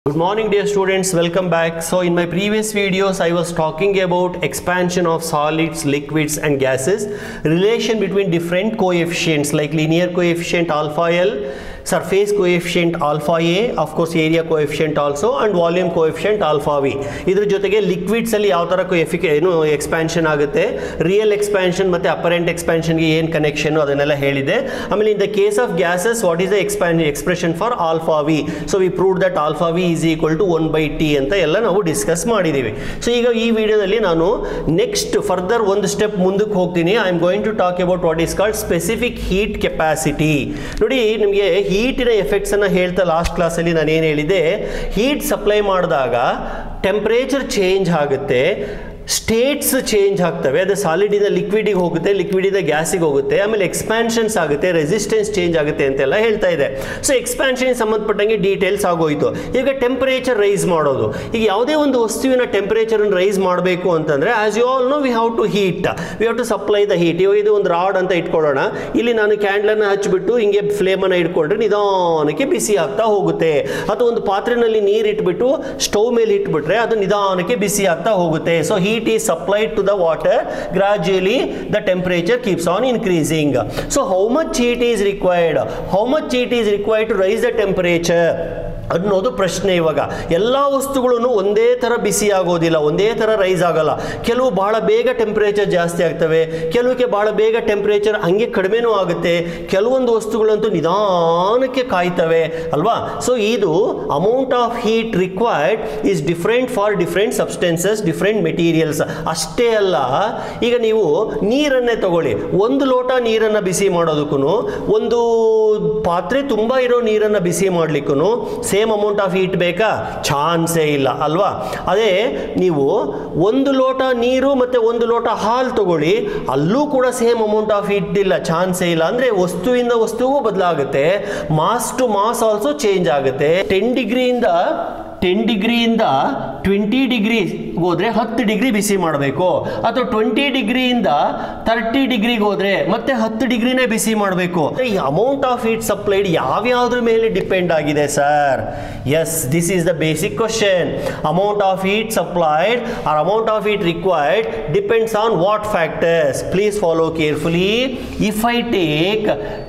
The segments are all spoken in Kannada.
Good morning dear students, welcome back. So in my previous videos I was talking about expansion of solids, liquids and gases, relation between different coefficients like linear coefficient alpha L, surface coefficient alpha A, of course area coefficient also and volume coefficient alpha V. ಇದ್ರ ಜೊತೆಗೆ ಲಿಕ್ವಿಡ್ಸ್ ಅಲ್ಲಿ ಯಾವ ತರ ಎಫಿಕ ಏನು ಎಕ್ಸ್ಪ್ಯಾನ್ಷನ್ ಆಗುತ್ತೆ ರಿಯಲ್ ಎಕ್ಸ್ಪ್ಯಾನ್ಷನ್ ಮತ್ತೆ ಅಪರೆಂಟ್ ಎಕ್ಸ್ಪ್ಯಾನ್ಷನ್ಗೆ ಏನು ಕನೆಕ್ಷನ್ ಅದನ್ನೆಲ್ಲ ಹೇಳಿದೆ ಆಮೇಲೆ in the case of gases what is the expan expression for alpha V so we prove that alpha V is equal to one by T ಅಂತ ಎಲ್ಲ ನಾವು ಡಿಸ್ಕಸ್ ಮಾಡಿದ್ದೀವಿ ಸೊ ಈಗ ಈ ವಿಡಿಯೋದಲ್ಲಿ ನಾನು ನೆಕ್ಸ್ಟ್ ಫರ್ದರ್ ಒಂದು ಸ್ಟೆಪ್ ಮುಂದಕ್ಕೆ ಹೋಗ್ತೀನಿ I am going to talk about what is called specific heat capacity ನೋಡಿ ನಿಮಗೆ ಹೀಟಿನ ಎಫೆಕ್ಟ್ಸ್ ಅನ್ನ ಹೇಳ್ತಾ ಲಾಸ್ಟ್ ಕ್ಲಾಸಲ್ಲಿ ನಾನು ಏನು ಹೇಳಿದೆ ಹೀಟ್ ಸಪ್ಲೈ ಮಾಡಿದಾಗ ಟೆಂಪ್ರೇಚರ್ ಚೇಂಜ್ ಆಗುತ್ತೆ ಸ್ಟೇಟ್ಸ್ ಚೇಂಜ್ ಆಗ್ತವೆ ಅದು ಸಾಲಿಡಿಂದ ಲಿಕ್ವಿಡಿಗೆ ಹೋಗುತ್ತೆ ಲಿಕ್ವಿಡಿಂದ ಗ್ಯಾಸಿಗೆ ಹೋಗುತ್ತೆ ಆಮೇಲೆ ಎಕ್ಸ್ಪ್ಯಾನ್ಷನ್ಸ್ ಆಗುತ್ತೆ ರೆಸಿಸ್ಟೆನ್ಸ್ ಚೇಂಜ್ ಆಗುತ್ತೆ ಅಂತೆಲ್ಲ ಹೇಳ್ತಾ ಇದೆ ಸೊ ಎಕ್ಸ್ಪ್ಯಾನ್ಷನ್ ಸಂಬಂಧಪಟ್ಟಂಗೆ ಡೀಟೇಲ್ಸ್ ಆಗೋಯ್ತು ಈಗ ಟೆಂಪರೇಚರ್ ರೈಸ್ ಮಾಡೋದು ಈಗ ಯಾವುದೇ ಒಂದು ವಸ್ತುವಿನ ಟೆಂಪರೇಚರ್ ರೈಸ್ ಮಾಡಬೇಕು ಅಂತಂದ್ರೆ as you all know we have to heat we have to supply the heat ಇವಾಗ ಇದು ಒಂದು ರಾಡ್ ಅಂತ ಇಟ್ಕೊಳ್ಳೋಣ ಇಲ್ಲಿ ನಾನು ಕ್ಯಾಂಡ್ಲನ್ನು ಹಚ್ಚಿಬಿಟ್ಟು ಹಿಂಗೆ ಫ್ಲೇಮನ್ನು ಇಟ್ಕೊಂಡ್ರೆ ನಿಧಾನಕ್ಕೆ ಬಿಸಿ ಆಗ್ತಾ ಹೋಗುತ್ತೆ ಅಥವಾ ಒಂದು ಪಾತ್ರೆನಲ್ಲಿ ನೀರು ಇಟ್ಬಿಟ್ಟು ಸ್ಟವ್ ಮೇಲೆ ಇಟ್ಬಿಟ್ರೆ ಅದು ನಿಧಾನಕ್ಕೆ ಬಿಸಿ ಆಗ್ತಾ ಹೋಗುತ್ತೆ so heat is supplied to the water gradually the temperature keeps on increasing so how much heat is required how much heat is required to raise the temperature ಅನ್ನೋದು ಪ್ರಶ್ನೆ ಇವಾಗ ಎಲ್ಲ ವಸ್ತುಗಳನ್ನು ಒಂದೇ ಥರ ಬಿಸಿ ಆಗೋದಿಲ್ಲ ಒಂದೇ ಥರ ರೈಸ್ ಆಗಲ್ಲ ಕೆಲವು ಬಹಳ ಬೇಗ ಟೆಂಪ್ರೇಚರ್ ಜಾಸ್ತಿ ಆಗ್ತವೆ ಕೆಲವಕ್ಕೆ ಬಹಳ ಬೇಗ ಟೆಂಪ್ರೇಚರ್ ಹಂಗೆ ಕಡಿಮೆನೂ ಆಗುತ್ತೆ ಕೆಲವೊಂದು ವಸ್ತುಗಳಂತೂ ನಿಧಾನಕ್ಕೆ ಕಾಯ್ತವೆ ಅಲ್ವಾ ಸೊ ಇದು amount of heat required is different for different substances different materials ಅಷ್ಟೇ ಅಲ್ಲ ಈಗ ನೀವು ನೀರನ್ನೇ ತಗೊಳ್ಳಿ ಒಂದು ಲೋಟ ನೀರನ್ನು ಬಿಸಿ ಮಾಡೋದಕ್ಕೂ ಒಂದು ಪಾತ್ರೆ ತುಂಬ ಇರೋ ನೀರನ್ನು ಬಿಸಿ ಮಾಡಲಿಕ್ಕೂ ಸೇಮ್ ಅಮೌಂಟ್ ಆಫ್ ಹೀಟ್ ಬೇಕಾ ಚಾನ್ಸೇ ಇಲ್ಲ ಅಲ್ವಾ ಅದೇ ನೀವು ಒಂದು ಲೋಟ ನೀರು ಮತ್ತು ಒಂದು ಲೋಟ ಹಾಲು ತಗೊಳ್ಳಿ ಅಲ್ಲೂ ಕೂಡ ಸೇಮ್ ಅಮೌಂಟ್ ಆಫ್ ಹೀಟ್ ಇಲ್ಲ ಚಾನ್ಸೇ ಇಲ್ಲ ಅಂದರೆ ವಸ್ತುವಿಂದ ವಸ್ತುವು ಬದಲಾಗುತ್ತೆ mass to mass also change ಆಗುತ್ತೆ ಟೆನ್ ಡಿಗ್ರಿಯಿಂದ ಟೆನ್ ಡಿಗ್ರಿಯಿಂದ ಟ್ವೆಂಟಿ ಡಿಗ್ರಿ ಹೋದ್ರೆ ಹತ್ತು ಡಿಗ್ರಿ ಬಿಸಿ ಮಾಡಬೇಕು ಅಥವಾ ಟ್ವೆಂಟಿ ಡಿಗ್ರಿಯಿಂದ ತರ್ಟಿ ಡಿಗ್ರಿಗೆ ಹೋದ್ರೆ ಮತ್ತೆ ಹತ್ತು ಡಿಗ್ರಿನೇ ಬಿಸಿ ಮಾಡಬೇಕು ಈ ಅಮೌಂಟ್ ಆಫ್ ಹೀಟ್ ಸಪ್ಲೈಡ್ ಯಾವ್ಯಾವ್ದ್ರ ಮೇಲೆ ಡಿಪೆಂಡ್ ಆಗಿದೆ sir yes this is the basic question amount of heat supplied or amount of heat required depends on what factors please follow carefully if I take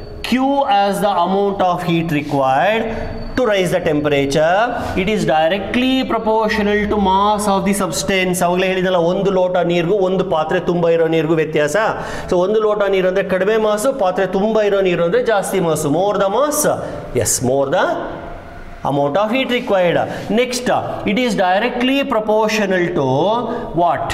Q as the amount of heat required to raise the temperature it is directly proportional to mass of the substance ಅವಾಗಲೇ ಹೇಳಿದಲ್ಲ ಒಂದು ಲೋಟ ನೀರಿಗೂ ಒಂದು ಪಾತ್ರೆ ತುಂಬ ಇರೋ ನೀರಿಗೂ ವ್ಯತ್ಯಾಸ ಸೊ ಒಂದು ಲೋಟ ನೀರು ಅಂದರೆ ಕಡಿಮೆ ಮಾಸು ಪಾತ್ರೆ ತುಂಬ ಇರೋ ನೀರು ಅಂದರೆ ಜಾಸ್ತಿ mass more the mass yes more the amount of heat required next it is directly proportional to what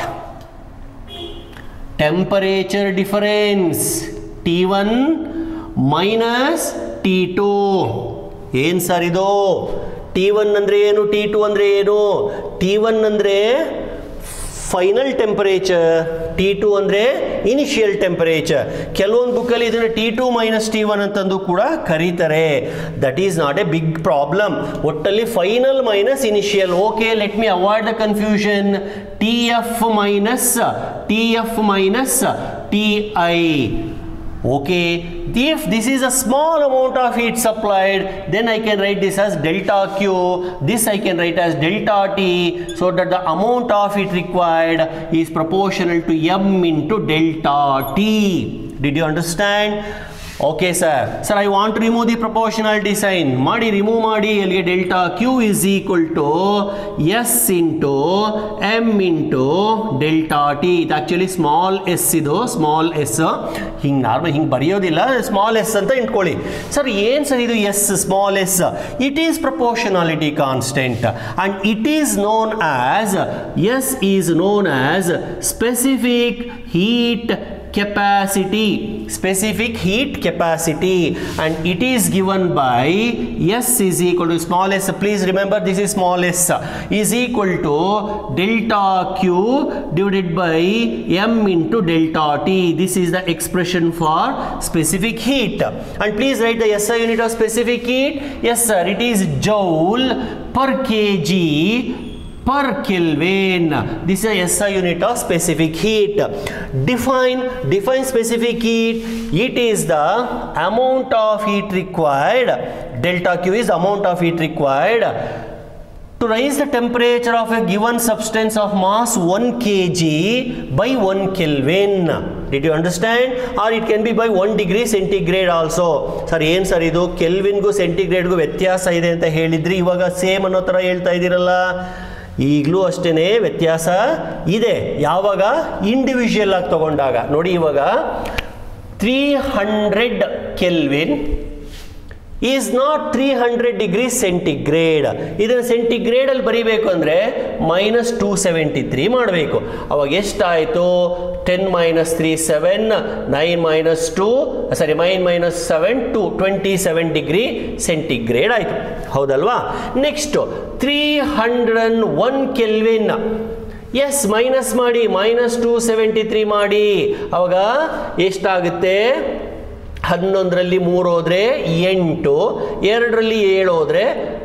temperature difference T1 minus T two ಏನು ಸರ್ ಇದು ಟಿ ಒನ್ ಅಂದರೆ ಏನು ಟಿ ಟು ಅಂದರೆ ಏನು ಟಿ ಒನ್ ಅಂದರೆ ಫೈನಲ್ ಟೆಂಪರೇಚರ್ ಟಿ ಟು ಅಂದರೆ ಇನಿಷಿಯಲ್ ಟೆಂಪರೇಚರ್ ಕೆಲವೊಂದು ಬುಕ್ಕಲ್ಲಿ ಇದನ್ನು T two minus T one ಅಂತಂದು ಕೂಡ ಕರೀತಾರೆ that is not a big problem ಒಟ್ಟಲ್ಲಿ final minus initial okay let me avoid the confusion T F minus T F minus T I okay if this is a small amount of heat supplied then i can write this as delta q this i can write as delta t so that the amount of heat required is proportional to m into delta t did you understand okay sir sir I want to remove the proportional design ಮಾಡಿ ರಿಮೂವ್ ಮಾಡಿ ಎಲ್ಲಿಗೆ delta Q is equal to S into M into delta T ಇದು ಆ್ಯಕ್ಚುಲಿ ಸ್ಮಾಲ್ ಎಸ್ ಇದು ಸ್ಮಾಲ್ ಎಸ್ ಹಿಂಗೆ ನಾರ್ಮಲ್ ಹಿಂಗೆ ಬರೆಯೋದಿಲ್ಲ ಸ್ಮಾಲ್ ಎಸ್ ಅಂತ ಇಟ್ಕೊಳ್ಳಿ ಸರ್ ಏನು ಸರ್ ಇದು S small S it is proportionality constant and it is known as S is known as specific heat capacity specific heat capacity and it is given by s is equal to small s please remember this is small s is equal to delta q divided by m into delta t this is the expression for specific heat and please write the SI unit of specific heat yes sir it is joule per kg per Kelvin. This is a SI unit of specific heat. Define, define specific heat. It is the amount of heat required. Delta Q is amount of heat required to raise the temperature of a given substance of mass 1 kg by 1 Kelvin. Did you understand? Or it can be by 1 degree centigrade also. Sir ಏನು ಸರ್ ಇದು ಕೆಲ್ವಿನ್ಗೂ ಸೆಂಟಿಗ್ರೇಡ್ಗೂ ವ್ಯತ್ಯಾಸ ಇದೆ ಅಂತ ಹೇಳಿದ್ರಿ ಇವಾಗ ಸೇಮ್ ಅನ್ನೋ ಥರ ಹೇಳ್ತಾ ಇದ್ದೀರಲ್ಲ ಈಗಲೂ ಅಷ್ಟೇ ವ್ಯತ್ಯಾಸ ಇದೆ ಯಾವಾಗ ಇಂಡಿವಿಜುವಲ್ ಆಗಿ ತಗೊಂಡಾಗ ನೋಡಿ ಇವಾಗ three hundred kelvin is not three hundred degree centigrade ಇದನ್ನು ಸೆಂಟಿಗ್ರೇಡಲ್ಲಿ ಬರೀಬೇಕು ಅಂದರೆ ಮೈನಸ್ ಟೂ ಸೆವೆಂಟಿ ತ್ರೀ ಮಾಡಬೇಕು ಅವಾಗ ಎಷ್ಟಾಯಿತು ten minus three seven nine minus two sorry nine minus seven two twenty seven degree centigrade ಆಯಿತು ಹೌದಲ್ವಾ next three hundred one kelvin S minus ಮಾಡಿ ಮೈನಸ್ ಟು ಸೆವೆಂಟಿ ತ್ರೀ ಮಾಡಿ ಅವಾಗ ಎಷ್ಟಾಗುತ್ತೆ ಹನ್ನೊಂದರಲ್ಲಿ ಮೂರು ಹೋದರೆ ಎಂಟು ಎರಡರಲ್ಲಿ ಏಳು ಹೋದರೆ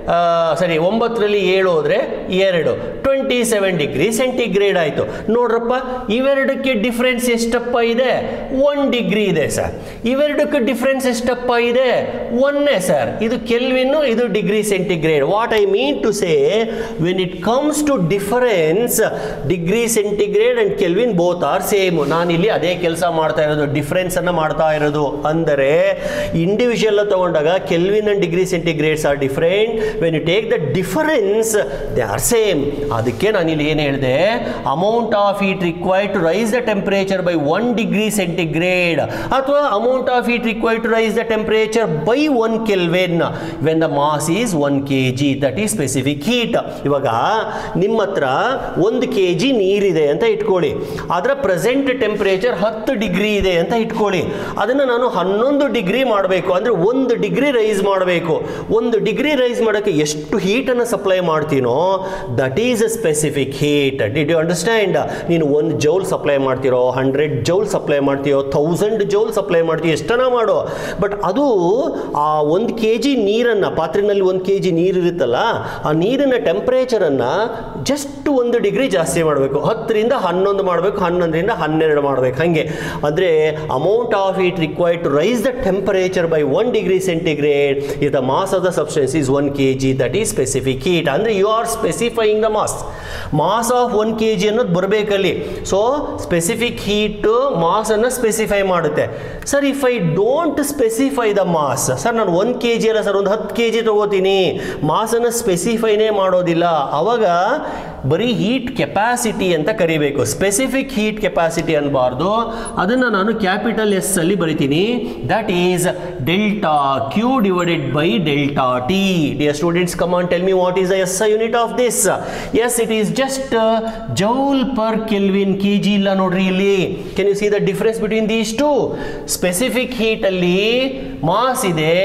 ಸರಿ ಒಂಬತ್ತರಲ್ಲಿ ಏಳು ಹೋದರೆ ಎರಡು ಟ್ವೆಂಟಿ ಸೆವೆನ್ ಡಿಗ್ರಿ ಸೆಂಟಿಗ್ರೇಡ್ ಆಯಿತು ನೋಡ್ರಪ್ಪ ಇವೆರಡಕ್ಕೆ ಡಿಫ್ರೆನ್ಸ್ ಎಷ್ಟಪ್ಪ ಇದೆ ಒನ್ ಡಿಗ್ರಿ ಇದೆ ಸರ್ ಇವೆರಡಕ್ಕೆ ಡಿಫ್ರೆನ್ಸ್ ಎಷ್ಟಪ್ಪ ಇದೆ ಒನ್ನೇ ಸರ್ ಇದು ಕೆಲ್ವಿನ್ನು ಇದು degree centigrade what I mean to say when it comes to difference degree centigrade and kelvin both are same ನಾನಿಲ್ಲಿ ಅದೇ ಕೆಲಸ ಮಾಡ್ತಾ ಇರೋದು ಡಿಫ್ರೆನ್ಸ್ ಅನ್ನ ಮಾಡ್ತಾ ಇರೋದು ಅಂದರೆ ಇಂಡಿವಿಜುವಲ್ ತಗೊಂಡಾಗ kelvin and degree ಸೆಂಟಿಗ್ರೇಡ್ಸ್ are different when you take the difference they are same ಅದಕ್ಕೆ ನಾನು ಇಲ್ಲಿ ಏನು ಹೇಳಿದೆ amount of heat required to rise the temperature by one degree centigrade ಅಥವಾ amount of heat required to rise the temperature by one ಕೆಲ್ವೆನ್ when the mass is one K G that is specific heat ಇವಾಗ ನಿಮ್ಮ ಹತ್ರ ಒಂದು ಕೆ ಜಿ ನೀರಿದೆ ಅಂತ ಇಟ್ಕೊಳ್ಳಿ ಅದರ ಪ್ರೆಸೆಂಟ್ ಟೆಂಪರೇಚರ್ ಹತ್ತು ಡಿಗ್ರಿ ಇದೆ ಅಂತ ಇಟ್ಕೊಳ್ಳಿ ಅದನ್ನು ನಾನು ಹನ್ನೊಂದು ಡಿಗ್ರಿ ಮಾಡಬೇಕು ಅಂದರೆ ಒಂದು ಡಿಗ್ರಿ ರೈಸ್ ಮಾಡಬೇಕು ಒಂದು ಡಿಗ್ರಿ ರೈಸ್ ಮಾಡೋಕ್ಕೆ ಎಷ್ಟು ಹೀಟನ್ನು ಸಪ್ಲೈ ಮಾಡ್ತೀನೋ that is a specific heat did you understand ನೀನು ಒಂದು ಜೌಲ್ ಸಪ್ಲೈ ಮಾಡ್ತಿರೋ ಹಂಡ್ರೆಡ್ ಜೌಲ್ ಸಪ್ಲೈ ಮಾಡ್ತೀಯೋ ಥೌಸಂಡ್ ಜೌಲ್ ಸಪ್ಲೈ ಮಾಡ್ತೀಯೋ ಎಷ್ಟನ ಮಾಡೋ ಬಟ್ ಅದು ಆ ಒಂದು ಕೆ ಜಿ ನೀರನ್ನು ಪಾತ್ರೆನಲ್ಲಿ ಒಂದು ಕೆ ಜಿ ನೀರು ಇರುತ್ತಲ್ಲ ಆ ನೀರಿನ ಟೆಂಪ್ರೇಚರನ್ನು ಜಸ್ಟ್ ಒಂದು ಡಿಗ್ರಿ ಜಾಸ್ತಿ ಮಾಡಬೇಕು ಹತ್ತರಿಂದ ಹನ್ನೊಂದು ಮಾಡಬೇಕು ಹನ್ನೊಂದರಿಂದ ಹನ್ನೆರಡು ಮಾಡಬೇಕು ಹಾಗೆ ಅಂದರೆ amount of heat required to rise the temperature by one degree centigrade is the mass of the substance is one K G that is specific heat ಅಂದರೆ you are specifying the mass mass of one K G ಅನ್ನೋದು ಬರಬೇಕಲ್ಲಿ ಸೊ ಸ್ಪೆಸಿಫಿಕ್ ಹೀಟು ಮಾಸನ್ನು ಸ್ಪೆಸಿಫೈ ಮಾಡುತ್ತೆ sir if I don't specify the mass sir ನಾನು ಒಂದು ಕೆ ಜಿ ಅಲ್ಲ ಸರ್ ಒಂದು ಹತ್ತು ಕೆ ಜಿ ತೊಗೋತೀನಿ ಮಾಸನ್ನು ಸ್ಪೆಸಿಫೈನೇ ಮಾಡೋದಿಲ್ಲ ಅವಾಗ ಬರೀ ಹೀಟ್ ಕೆಪಾಸಿಟಿ ಅಂತ ಕರಿಬೇಕು ಸ್ಪೆಸಿಫಿಕ್ ಹೀಟ್ ಕೆಪಾಸಿಟಿ ಅನ್ಬಾರ್ದು ಅದನ್ನು ನಾನು ಕ್ಯಾಪಿಟಲ್ ಎಸ್ ಅಲ್ಲಿ ಬರಿತೀನಿ that is delta Q divided by delta T dear students come on tell me what is the S unit of this S it is just joule per kelvin K G ಇಲ್ಲ ನೋಡ್ರಿ ಇಲ್ಲಿ can you see the difference between these two specific heat ಅಲ್ಲಿ ಮಾಸ್ ಇದೆ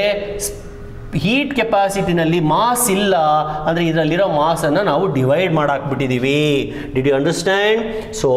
ಹೀಟ್ ಕೆಪಾಸಿಟಿನಲ್ಲಿ ಮಾಸ್ ಇಲ್ಲ ಅಂದರೆ ಇದರಲ್ಲಿರೋ ಮಾಸನ್ನು ನಾವು ಡಿವೈಡ್ ಮಾಡಾಕ್ಬಿಟ್ಟಿದ್ದೀವಿ did you understand so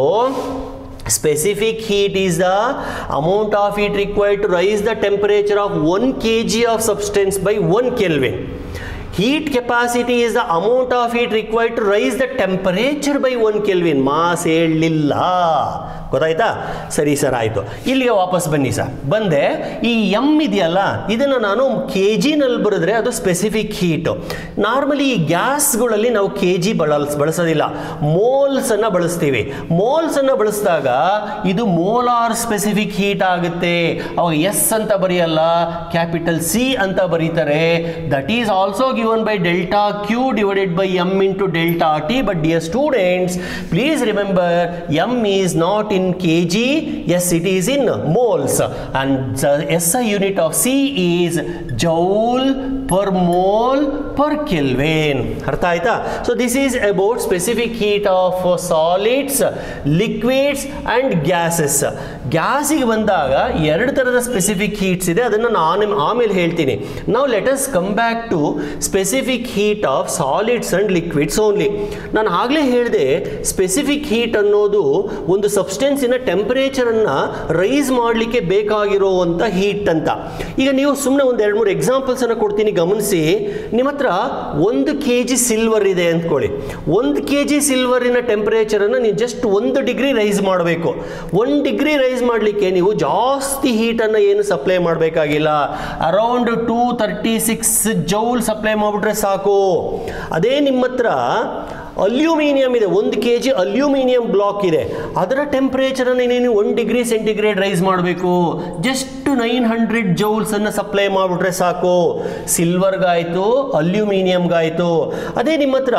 specific heat is the amount of heat required to raise the temperature of 1 kg of substance by 1 kelvin heat capacity is the amount of heat required to raise the temperature by 1 kelvin mass ಹೇಳಲಿಲ್ಲ ಗೊತ್ತಾಯ್ತಾ ಸರಿ ಸರ್ ಆಯಿತು ಇಲ್ಲಿಗೆ ವಾಪಸ್ ಬನ್ನಿ ಸರ್ ಬಂದೆ ಈ ಎಮ್ ಇದೆಯಲ್ಲ ಇದನ್ನು ನಾನು ಕೆ ಜಿನಲ್ಲಿ ಬರೆದ್ರೆ ಅದು ಸ್ಪೆಸಿಫಿಕ್ ಹೀಟು ನಾರ್ಮಲಿ ಈ ಗ್ಯಾಸ್ಗಳಲ್ಲಿ ನಾವು ಕೆ ಜಿ ಬಳಸ್ ಬಳಸೋದಿಲ್ಲ ಮೋಲ್ಸನ್ನು ಬಳಸ್ತೀವಿ ಮೋಲ್ಸನ್ನು ಬಳಸಿದಾಗ ಇದು ಮೋಲಾರ್ ಸ್ಪೆಸಿಫಿಕ್ ಹೀಟ್ ಆಗುತ್ತೆ ಅವಾಗ ಎಸ್ ಅಂತ ಬರೆಯಲ್ಲ ಕ್ಯಾಪಿಟಲ್ ಸಿ ಅಂತ ಬರೀತಾರೆ that is also given by delta Q divided by M into delta T but dear students please remember M is not in K G S it is in moles and S I unit of C is joule per mole per kelvin ಅರ್ಥ ಆಯ್ತಾ so this is about specific heat of solids liquids and gases ಗ್ಯಾಸಿಗೆ ಬಂದಾಗ ಎರಡು ಥರದ ಸ್ಪೆಸಿಫಿಕ್ ಹೀಟ್ಸ್ ಇದೆ ಅದನ್ನು ನಾನು ಆಮೇಲೆ ಹೇಳ್ತೀನಿ ನಾವು let's come back to specific heat of solids and liquids only ನಾನು ಆಗಲೇ ಹೇಳಿದೆ ಸ್ಪೆಸಿಫಿಕ್ ಹೀಟ್ ಅನ್ನೋದು ಒಂದು ಸಬ್ಸ್ಟೆನ್ಸಿನ ಟೆಂಪರೇಚರನ್ನು ರೈಸ್ ಮಾಡಲಿಕ್ಕೆ ಬೇಕಾಗಿರುವಂಥ ಹೀಟ್ ಅಂತ ಈಗ ನೀವು ಸುಮ್ಮನೆ ಒಂದು ಎರಡು ಮೂರು ಎಕ್ಸಾಂಪಲ್ಸನ್ನು ಕೊಡ್ತೀನಿ ಗಮನಿಸಿ ನಿಮ್ಮ ಹತ್ರ ಒಂದು ಕೆ ಜಿ ಸಿಲ್ವರ್ ಇದೆ ಅಂದ್ಕೊಳ್ಳಿ ಒಂದು ಕೆ ಜಿ ಸಿಲ್ವರಿನ ಟೆಂಪರೇಚರನ್ನು ನೀವು ಜಸ್ಟ್ ಒಂದು ಡಿಗ್ರಿ ರೈಸ್ ಮಾಡಬೇಕು ಒಂದು ಡಿಗ್ರಿ ರೈಸ್ ಮಾಡಲಿಕ್ಕೆ ನೀವು ಜಾಸ್ತಿ ಹೀಟನ್ನು ಏನು ಸಪ್ಲೈ ಮಾಡಬೇಕಾಗಿಲ್ಲ around two thirty six joule supply ಮಾಡಿಬಿಟ್ರೆ ಸಾಕು ಅದೇ ನಿಮ್ಮ ಹತ್ರ ಅಲ್ಯೂಮಿನಿಯಂ ಇದೆ ಒಂದು ಕೆ ಜಿ ಅಲ್ಯೂಮಿನಿಯಂ ಬ್ಲಾಕ್ ಇದೆ ಅದರ ಟೆಂಪ್ರೇಚರನ್ನು ನೀನು ಒನ್ ಡಿಗ್ರಿ ಸೆಂಟಿಗ್ರೇಡ್ ರೈಸ್ ಮಾಡಬೇಕು ಜಸ್ಟ್ ನೈನ್ ಹಂಡ್ರೆಡ್ ಜೌಲ್ಸನ್ನು ಸಪ್ಲೈ ಮಾಡಿಬಿಟ್ರೆ ಸಾಕು ಸಿಲ್ವರ್ಗಾಯಿತು ಅಲ್ಯೂಮಿನಿಯಂಗಾಯಿತು ಅದೇ ನಿಮ್ಮ ಹತ್ರ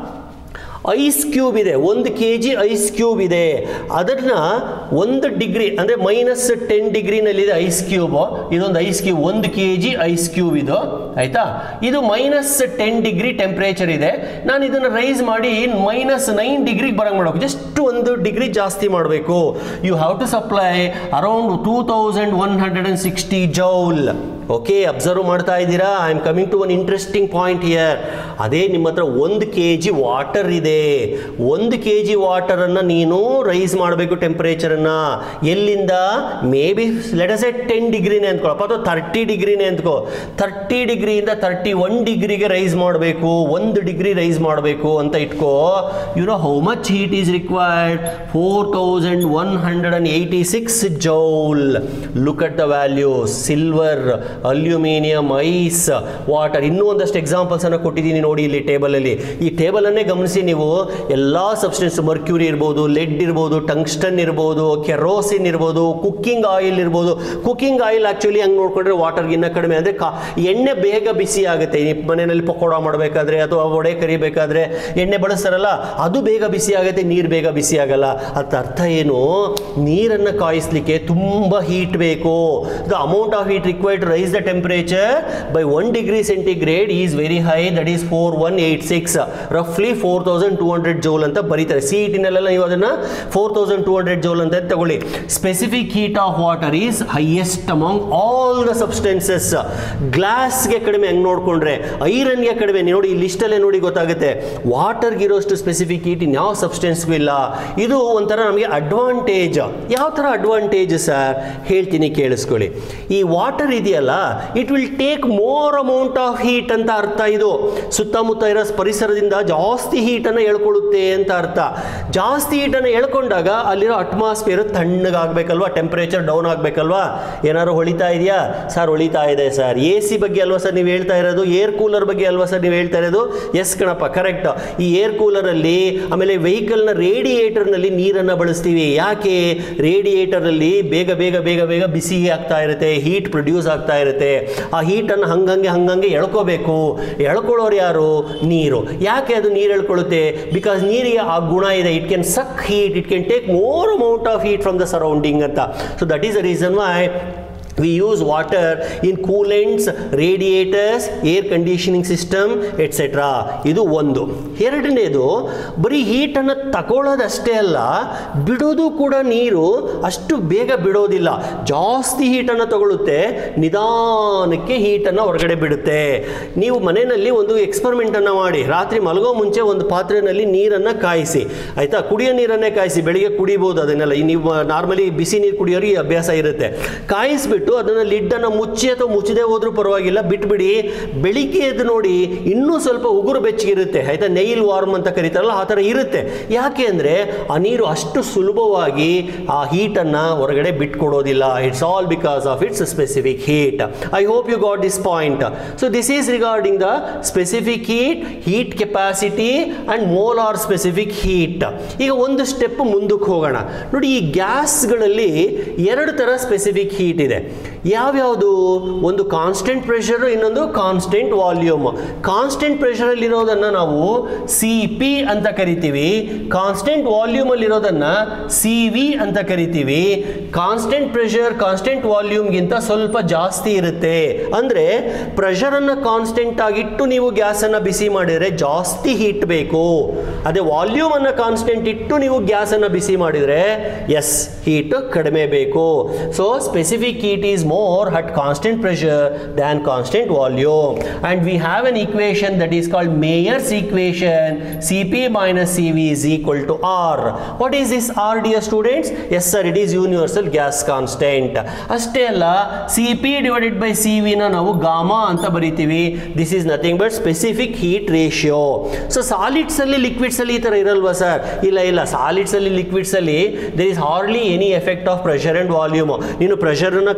ಐಸ್ ಕ್ಯೂಬ್ ಇದೆ ಒಂದು ಕೆ ಜಿ ಐಸ್ ಕ್ಯೂಬ್ ಇದೆ ಅದನ್ನ ಒಂದು ಡಿಗ್ರಿ ಅಂದರೆ ಮೈನಸ್ ಟೆನ್ ಡಿಗ್ರಿನಲ್ಲಿದೆ ಐಸ್ ಕ್ಯೂಬ್ ಇದೊಂದು ಐಸ್ ಕ್ಯೂಬ್ ಒಂದು ಕೆ ಜಿ ಐಸ್ ಕ್ಯೂಬ್ ಇದು ಆಯ್ತಾ ಇದು ಮೈನಸ್ ಟೆನ್ ಡಿಗ್ರಿ ಟೆಂಪ್ರೇಚರ್ ಇದೆ ನಾನು ಇದನ್ನು ರೈಸ್ ಮಾಡಿ ಮೈನಸ್ ನೈನ್ ಡಿಗ್ರಿಗೆ ಬರಂಗೆ ಮಾಡಬೇಕು ಜಸ್ಟ್ ಒಂದು ಡಿಗ್ರಿ ಜಾಸ್ತಿ ಮಾಡಬೇಕು you have to supply around two thousand one hundred and sixty joule okay observe ಮಾಡ್ತಾ ಇದ್ದೀರಾ I am coming to one interesting point here ಅದೇ ನಿಮ್ಮ ಹತ್ರ ಒಂದು ಕೆ ಜಿ ವಾಟರ್ ಇದೆ ಒಂದು ಕೆ ಜಿ ವಾಟರನ್ನು ನೀನು ರೈಸ್ ಮಾಡಬೇಕು ಟೆಂಪ್ರೇಚರನ್ನು ಎಲ್ಲಿಂದ may be let's at ten ಡಿಗ್ರಿನೇ ಅಂದ್ಕೊಳಪ್ಪ ಅಥವಾ ತರ್ಟಿ ಡಿಗ್ರಿನೇ ಅಂದ್ಕೋ ತರ್ಟಿ ಡಿಗ್ರಿಯಿಂದ ತರ್ಟಿ ಒನ್ ಡಿಗ್ರಿಗೆ ರೈಸ್ ಮಾಡಬೇಕು ಒಂದು ಡಿಗ್ರಿ ರೈಸ್ ಮಾಡಬೇಕು ಅಂತ ಇಟ್ಕೋ you know how much heat is required four thousand one hundred and eighty six joule look at the values silver aluminium ice water ಇನ್ನೂ ಒಂದಷ್ಟು ಎಕ್ಸಾಂಪಲ್ಸ್ ಅನ್ನು ಕೊಟ್ಟಿದ್ದೀನಿ ನೋಡಿ ಇಲ್ಲಿ ಟೇಬಲಲ್ಲಿ ಈ ಟೇಬಲನ್ನೇ ಗಮನಿಸಿ ನೀವು ಎಲ್ಲ ಸಬ್ಸ್ಟೆನ್ಸ್ ಮರ್ಕ್ಯೂರಿ ಇರ್ಬೋದು ಲೆಡ್ ಇರ್ಬೋದು ಟಂಗ್ಸ್ಟನ್ ಇರ್ಬೋದು ಕೆರೋಸಿನ್ ಇರ್ಬೋದು ಕುಕ್ಕಿಂಗ್ ಆಯಿಲ್ ಇರ್ಬೋದು ಕುಕ್ಕಿಂಗ್ ಆಯಿಲ್ ಆ್ಯಕ್ಚುಲಿ ಹಂಗೆ ನೋಡ್ಕೊಂಡ್ರೆ ವಾಟರ್ಗಿನ್ನ ಕಡಿಮೆ ಅಂದರೆ ಕಾ ಎಣ್ಣೆ ಬೇಗ ಬಿಸಿ ಆಗುತ್ತೆ ಈ ಮನೆಯಲ್ಲಿ ಪಕೋಡ ಮಾಡಬೇಕಾದ್ರೆ ಅಥವಾ ವಡೆ ಕರಿಬೇಕಾದ್ರೆ ಎಣ್ಣೆ ಬಳಸ್ತಾರಲ್ಲ ಅದು ಬೇಗ ಬಿಸಿ ಆಗುತ್ತೆ ನೀರು ಬೇಗ ಬಿಸಿ ಆಗಲ್ಲ ಅದ್ರ ಅರ್ಥ ಏನು ನೀರನ್ನು ಕಾಯಿಸ್ಲಿಕ್ಕೆ ತುಂಬ ಹೀಟ್ ಬೇಕು the amount of heat required rise the temperature by one degree centigrade is very high that is four one eight six ರಫ್ಲಿ four thousand two hundred joule ಅಂತ ಬರೀತಾರೆ ಸಿ ಇಟಿನಲ್ಲೆಲ್ಲ ನೀವು ಅದನ್ನು four thousand two hundred joule ಅಂತ ತಗೊಳ್ಳಿ specific heat of water is highest among all the substances ಗ್ಲಾಸ್ಗೆ ಕಡಿಮೆ ಹಂಗೆ ನೋಡಿಕೊಂಡ್ರೆ ಐರನ್ಗೆ ಕಡಿಮೆ ನೀವು ನೋಡಿ ಈ ಲಿಸ್ಟಲ್ಲೇ ನೋಡಿ ಗೊತ್ತಾಗುತ್ತೆ ವಾಟರ್ಗೆ ಇರೋಷ್ಟು ಸ್ಪೆಸಿಫಿಕ್ ಹೀಟ್ ಇನ್ಯಾವ ಸಬ್ಸ್ಟೆನ್ಸ್ಗೂ ಇಲ್ಲ ಇದು ಒಂಥರ ನಮಗೆ ಅಡ್ವಾಂಟೇಜ್ ಯಾವ ಥರ ಅಡ್ವಾಂಟೇಜ್ ಸರ್ ಹೇಳ್ತೀನಿ ಕೇಳಿಸ್ಕೊಳ್ಳಿ ಈ ವಾಟರ್ ಇದೆಯಲ್ಲ it will take more amount of heat ಅಂತ ಅರ್ಥ ಇದು ಸುತ್ತಮುತ್ತ ಇರೋ ಪರಿಸರದಿಂದ ಜಾಸ್ತಿ ಹೀಟನ್ನು ಎಳ್ಕೊಳ್ಳುತ್ತೆ ಅಂತ ಅರ್ಥ ಜಾಸ್ತಿ ಹೀಟನ್ನು ಎಳ್ಕೊಂಡಾಗ ಅಲ್ಲಿರೋ ಅಟ್ಮಾಸ್ಫಿಯರ್ ತಣ್ಣಗಾಗಬೇಕಲ್ವಾ ಟೆಂಪರೇಚರ್ ಡೌನ್ ಆಗಬೇಕಲ್ವಾ ಏನಾದ್ರು ಹೊಳಿತಾ ಇದೆಯಾ ಸರ್ ಹೊಳಿತಾ ಇದೆ ಸರ್ ಎ ಸಿ ಬಗ್ಗೆ ಅಲ್ವಾ ಸರ್ ನೀವು ಹೇಳ್ತಾ ಇರೋದು ಏರ್ ಕೂಲರ್ ಬಗ್ಗೆ ಅಲ್ವಾ ಸರ್ ನೀವು ಹೇಳ್ತಾ ಇರೋದು ಎಸ್ ಕಣಪ್ಪ ಕರೆಕ್ಟ್ ಈ ಏರ್ ಕೂಲರಲ್ಲಿ ಆಮೇಲೆ ವೆಹಿಕಲ್ನ ರೇಡಿಯೇಟರ್ನಲ್ಲಿ ನೀರನ್ನು ಬಳಸ್ತೀವಿ ಯಾಕೆ ರೇಡಿಯೇಟರಲ್ಲಿ ಬೇಗ ಬೇಗ ಬೇಗ ಬೇಗ ಬಿಸಿ ಆಗ್ತಾ ಇರುತ್ತೆ ಹೀಟ್ ಪ್ರೊಡ್ಯೂಸ್ ಆಗ್ತಾ ಇರುತ್ತೆ ಆ ಹೀಟನ್ನು ಹಂಗಂಗೆ ಹಂಗಂಗೆ ಎಳ್ಕೋಬೇಕು ಎಳ್ಕೊಳ್ಳೋರು ಯಾರು ನೀರು ಯಾಕೆ ಅದು ನೀರು ಎಳ್ಕೊಳ್ಳುತ್ತೆ ಬಿಕಾಸ್ ನೀರಿಗೆ ಆ ಗುಣ ಇದೆ it can suck heat it can take more amount of heat from the surrounding ಅಂತ so that is the reason why we use water in coolants radiators air conditioning system etc ಇದು ಒಂದು ಎರಡನೇದು ಬರೀ ಹೀಟನ್ನು ತಗೊಳ್ಳೋದಷ್ಟೇ ಅಲ್ಲ ಬಿಡೋದು ಕೂಡ ನೀರು ಅಷ್ಟು ಬೇಗ ಬಿಡೋದಿಲ್ಲ ಜಾಸ್ತಿ ಹೀಟನ್ನು ತಗೊಳ್ಳುತ್ತೆ ನಿಧಾನಕ್ಕೆ ಹೀಟನ್ನು ಹೊರಗಡೆ ಬಿಡುತ್ತೆ ನೀವು ಮನೆಯಲ್ಲಿ ಒಂದು ಎಕ್ಸ್ಪರಿಮೆಂಟನ್ನು ಮಾಡಿ ರಾತ್ರಿ ಮಲಗೋ ಮುಂಚೆ ಒಂದು ಪಾತ್ರೆಯಲ್ಲಿ ನೀರನ್ನು ಕಾಯಿಸಿ ಆಯಿತಾ ಕುಡಿಯೋ ನೀರನ್ನೇ ಕಾಯಿಸಿ ಬೆಳಿಗ್ಗೆ ಕುಡಿಬೋದು ಅದನ್ನೆಲ್ಲ ಈ ನೀವು ನಾರ್ಮಲಿ ಬಿಸಿ ನೀರು ಕುಡಿಯೋರಿಗೆ ಈ ಅಭ್ಯಾಸ ಇರುತ್ತೆ ಕಾಯಿಸ್ಬಿಟ್ಟು ಅದನ್ನು ಲಿಡ್ಡನ್ನು ಮುಚ್ಚಿ ಅಥವಾ ಮುಚ್ಚದೆ ಹೋದ್ರೂ ಪರವಾಗಿಲ್ಲ ಬಿಟ್ಬಿಡಿ ಬೆಳಿಗ್ಗೆ ಎದ್ದು ನೋಡಿ ಇನ್ನೂ ಸ್ವಲ್ಪ ಉಗುರು ಬೆಚ್ಚಗಿರುತ್ತೆ ಆಯಿತಾ ನೈಲ್ ವಾರ್ಮ್ ಅಂತ ಕರೀತಾರಲ್ಲ ಆ ಥರ ಇರುತ್ತೆ ಯಾಕೆ ಅಂದರೆ ಆ ನೀರು ಅಷ್ಟು ಸುಲಭವಾಗಿ ಆ ಹೀಟನ್ನು ಹೊರಗಡೆ ಬಿಟ್ಕೊಡೋದಿಲ್ಲ it's all because of its specific heat I hope you got this point so this is regarding the specific heat heat capacity and molar specific heat ಈಗ ಒಂದು ಸ್ಟೆಪ್ ಮುಂದಕ್ಕೆ ಹೋಗೋಣ ನೋಡಿ ಈ ಗ್ಯಾಸ್ಗಳಲ್ಲಿ ಎರಡು ಥರ ಸ್ಪೆಸಿಫಿಕ್ ಹೀಟ್ ಇದೆ ಯಾವ್ಯಾವುದು ಒಂದು ಕಾನ್ಸ್ಟೆಂಟ್ ಪ್ರೆಷರ್ ಇನ್ನೊಂದು ಕಾನ್ಸ್ಟೆಂಟ್ ವಾಲ್ಯೂಮ್ ಕಾನ್ಸ್ಟೆಂಟ್ ಪ್ರೆಷರಲ್ಲಿರೋದನ್ನು ನಾವು ಸಿ ಪಿ ಅಂತ ಕರಿತೀವಿ ಕಾನ್ಸ್ಟೆಂಟ್ ವಾಲ್ಯೂಮಲ್ಲಿರೋದನ್ನು ಸಿ ವಿ ಅಂತ ಕರಿತೀವಿ ಕಾನ್ಸ್ಟೆಂಟ್ ಪ್ರೆಷರ್ ಕಾನ್ಸ್ಟೆಂಟ್ ವಾಲ್ಯೂಮ್ಗಿಂತ ಸ್ವಲ್ಪ ಜಾಸ್ತಿ ಇರುತ್ತೆ ಅಂದರೆ ಪ್ರೆಷರನ್ನು ಕಾನ್ಸ್ಟೆಂಟ್ ಆಗಿಟ್ಟು ನೀವು ಗ್ಯಾಸನ್ನು ಬಿಸಿ ಮಾಡಿದರೆ ಜಾಸ್ತಿ ಹೀಟ್ ಬೇಕು ಅದೇ ವಾಲ್ಯೂಮನ್ನು ಕಾನ್ಸ್ಟೆಂಟ್ ಇಟ್ಟು ನೀವು ಗ್ಯಾಸನ್ನು ಬಿಸಿ ಮಾಡಿದರೆ ಎಸ್ ಹೀಟ್ ಕಡಿಮೆ ಬೇಕು so specific heat is more at constant pressure than constant volume and we have an equation that is called Mayer's equation Cp minus Cv is equal to R what is this R dear students yes sir it is universal gas constant ಅಷ್ಟೇ ಅಲ್ಲ Cp divided by Cv ನ ನಾವು ಗಾಮಾ ಅಂತ ಬರಿತೀವಿ this is nothing but specific heat ratio so solids ಅಲ್ಲಿ ಲಿಕ್ವಿಡ್ಸ್ ಅಲ್ಲಿ ಈ ತರ ಇರಲ್ವಾ ಸರ್ ಇಲ್ಲ ಇಲ್ಲ ಸಾಲಿಡ್ಸ್ ಅಲ್ಲಿ ಲಿಕ್ವಿಡ್ಸ್ ಅಲ್ಲಿ there is hardly any effect of pressure and volume ನೀನು ಪ್ರೆಷರನ್ನು ಕಾನ್ಸ್ಟೆಂಟ್